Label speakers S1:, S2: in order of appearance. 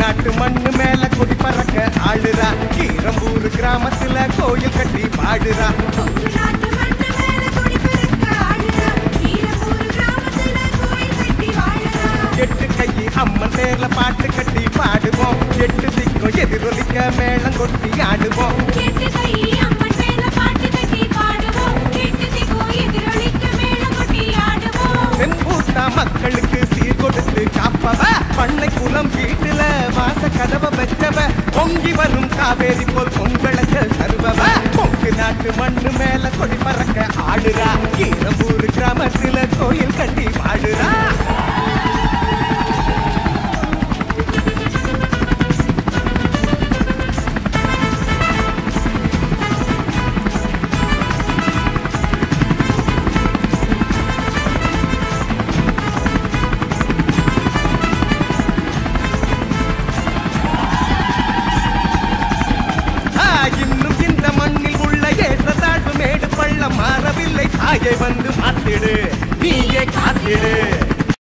S1: நாட்டு மண்ணு மேல கொடி பறக்க ஆடுறா கீரம்பூர் கிராமத்துல கோயில் கட்டி பாடுறா
S2: கொங்கு நாட்டு மண்ணு மேல கொடி பறக்க ஆடுறா. ஈரப்பூர் கிராமத்துல கோயில் கட்டி வாழுறா.
S1: எட்டு கை அம்மன் பேர்ல பாட்டு கட்டி பாடுவோம் எட்டு திக்கும் எதிரொலிக்க மேளம் கொட்டி ஆடுவோம்
S2: எட்டு கை அம்மன் மேல பாட்டு கட்டி பாடுவோம். எட்டு திக்கும் எதிரொலிக்க மேளம் கொட்டி ஆடுவோம்.
S1: செம்பூத்தா மக்களுக்கு சீர் கொடுத்து காப்பவ பண்ணை குளம் வீட்டுல வாச கதவ வச்சவ பொங்கி வரும் காவேரி போல் பொங்கலக்க தருவவ பொங்கு நாட்டு மண்ணு மேல கொடி பறக்க ஆடுறா கீரம்பூர் கிராமத்துல கோயில் கட்டி பாடுறா ஆ, இன்னும் இந்த மண்ணில் உள்ள ஏற்ற தாழ்வு மேடு பள்ளம் மாறவில்லை தாயை வந்து மாத்திடு நீயே காத்திடு